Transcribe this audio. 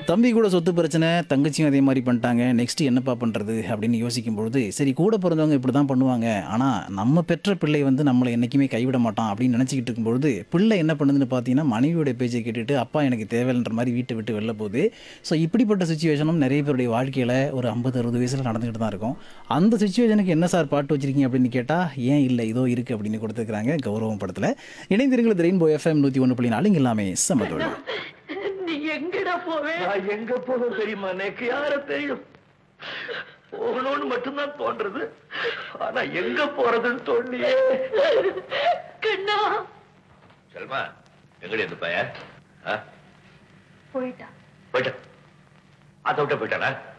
தம்பி கூட சொத்து பிரச்சனை தங்கச்சியும் அதே மாதிரி பண்ணிட்டாங்க நெக்ஸ்ட் என்னப்பா பண்ணுறது அப்படின்னு யோசிக்கும் பொழுது சரி கூட பிறந்தவங்க இப்படி தான் பண்ணுவாங்க ஆனால் நம்ம பெற்ற பிள்ளை வந்து நம்மளை என்றைக்குமே கைவிட மாட்டான் அப்படின்னு நினச்சிக்கிட்டு இருக்கும்பொழுது பிள்ளை என்ன பண்ணுதுன்னு பார்த்தீங்கன்னா மனைவியோட பேச்சை கேட்டுட்டு அப்பா எனக்கு தேவைன்ற மாதிரி வீட்டை விட்டு வெளில போகுது ஸோ இப்படிப்பட்ட சுச்சுவேஷனும் நிறைய பேருடைய வாழ்க்கையில் ஒரு ஐம்பது அறுபது வயசில் நடந்துக்கிட்டு தான் இருக்கும் அந்த சுச்சுவேஷனுக்கு என்ன சார் பாட்டு வச்சிருக்கீங்க அப்படின்னு கேட்டால் ஏன் இல்லை இதோ இருக்குது அப்படின்னு கொடுத்துருக்காங்க கௌரவம் படத்தில் இணைந்திருக்கிறது ரெயின்போ எஃப்எம் நூற்றி ஒன்று புள்ளி நாலு எல்லாமே சமத்தோடு நீ எங்கடா போவே நான் எங்க போதும் தெரியுமா எனக்கு யார தெரியும் போகணும்னு மட்டும்தான் தோன்றது ஆனா எங்க போறதுன்னு தோண்டியே கண்ணா செல்மா எங்கடி இந்த பையன் ஆ? போயிட்டா போயிட்டான் அதை விட்ட போயிட்டானா